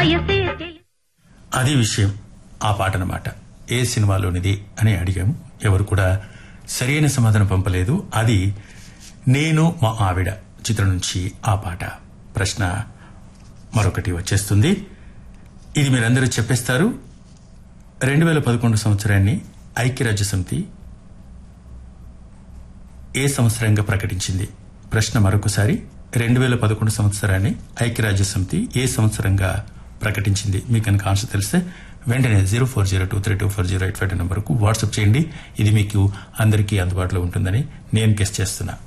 వయసే తెలి- అది విషయం ఆ పాట అన్నమాట ఏ సినిమాలోనిది అని అడిగాము ఎవరు కూడా సరైన సమాధానం పంపలేదు అది నేను మా ఆవిడ చిత్రం నుంచి ఆ పాట ప్రశ్న మరొకటి వచ్చేస్తుంది ఇది మీరందరూ చెప్పేస్తారు రెండు వేల పదకొండు సంవత్సరాన్ని ఐక్యరాజ్య సమితి ఏ సంవత్సరంగా ప్రకటించింది ప్రశ్న మరొకసారి రెండు వేల పదకొండు సంవత్సరాన్ని ఐక్యరాజ్య సమితి ఏ సంవత్సరంగా ప్రకటించింది మీకు కనుక ఆన్సర్ తెలిస్తే వెంటనే zero four zero two three two four zero eight five నెంబర్కు వాట్సాప్ చేయండి ఇది మీకు అందరికీ అందుబాటులో ఉంటుందని నేను గెస్ట్ చేస్తున్నా